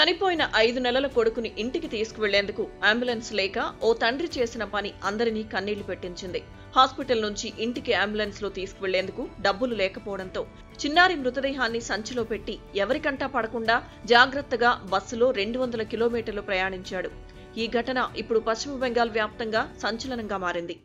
చనిపోయిన ఐదు నెలల కొడుకుని ఇంటికి తీసుకువెళ్లేందుకు అంబులెన్స్ లేక ఓ తండ్రి చేసిన పని అందరినీ కన్నీళ్లు పెట్టించింది హాస్పిటల్ నుంచి ఇంటికి అంబులెన్స్ లో తీసుకువెళ్లేందుకు డబ్బులు లేకపోవడంతో చిన్నారి మృతదేహాన్ని సంచిలో పెట్టి ఎవరికంటా పడకుండా జాగ్రత్తగా బస్సులో రెండు వందల కిలోమీటర్లు ప్రయాణించాడు ఈ ఘటన ఇప్పుడు పశ్చిమ బెంగాల్ వ్యాప్తంగా సంచలనంగా మారింది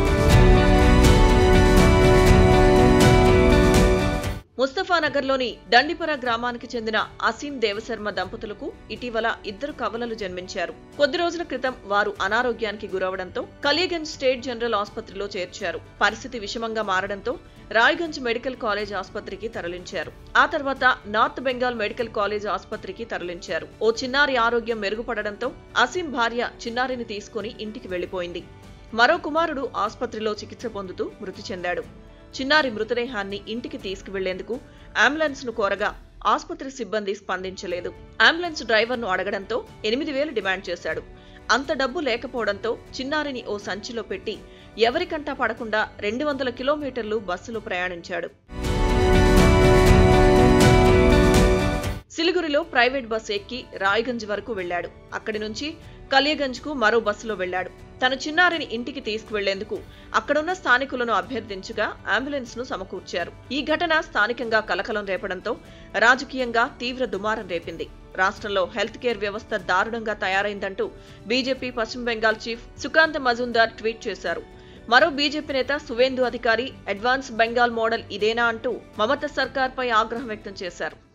ముస్తఫానగర్లోని దండిపర గ్రామానికి చెందిన అసీం దేవశర్మ దంపతులకు ఇటీవల ఇద్దరు కవలలు జన్మించారు కొద్ది రోజుల క్రితం వారు అనారోగ్యానికి గురవడంతో కలియగంజ్ స్టేట్ జనరల్ ఆసుపత్రిలో చేర్చారు పరిస్థితి విషమంగా మారడంతో రాయ్గంజ్ మెడికల్ కాలేజ్ ఆసుపత్రికి తరలించారు ఆ తర్వాత నార్త్ బెంగాల్ మెడికల్ కాలేజ్ ఆసుపత్రికి తరలించారు ఓ చిన్నారి ఆరోగ్యం మెరుగుపడడంతో అసీం భార్య చిన్నారిని తీసుకుని ఇంటికి వెళ్లిపోయింది మరో కుమారుడు ఆసుపత్రిలో చికిత్స పొందుతూ మృతి చెందాడు చిన్నారి మృతదేహాన్ని ఇంటికి తీసుకువెళ్లేందుకు అంబులెన్స్ ను కోరగా ఆసుపత్రి సిబ్బంది స్పందించలేదు అంబులెన్స్ డ్రైవర్ ను అడగడంతో ఎనిమిది వేలు డిమాండ్ చేశాడు అంత డబ్బు లేకపోవడంతో చిన్నారిని ఓ సంచిలో పెట్టి ఎవరికంటా పడకుండా రెండు వందల కిలోమీటర్లు బస్సులో ప్రయాణించాడు సిలిగురిలో ప్రైవేట్ బస్సు ఎక్కి రాయ్గంజ్ వరకు వెళ్లాడు అక్కడి నుంచి కలియగంజ్ కు మరో బస్సులో వెళ్లాడు తన చిన్నారిని ఇంటికి తీసుకువెళ్లేందుకు అక్కడున్న స్థానికులను అభ్యర్థించగా అంబులెన్స్ ను సమకూర్చారు ఈ ఘటన స్థానికంగా కలకలం రేపడంతో రాజకీయంగా తీవ్ర దుమారం రేపింది రాష్ట్రంలో హెల్త్ కేర్ వ్యవస్థ దారుణంగా తయారైందంటూ బీజేపీ పశ్చిమ బెంగాల్ చీఫ్ సుకాంత్ మజుందార్ ట్వీట్ చేశారు మరో బీజేపీ నేత సువేందు అధికారి అడ్వాన్స్ బెంగాల్ మోడల్ ఇదేనా అంటూ మమతా సర్కార్పై ఆగ్రహం వ్యక్తం చేశారు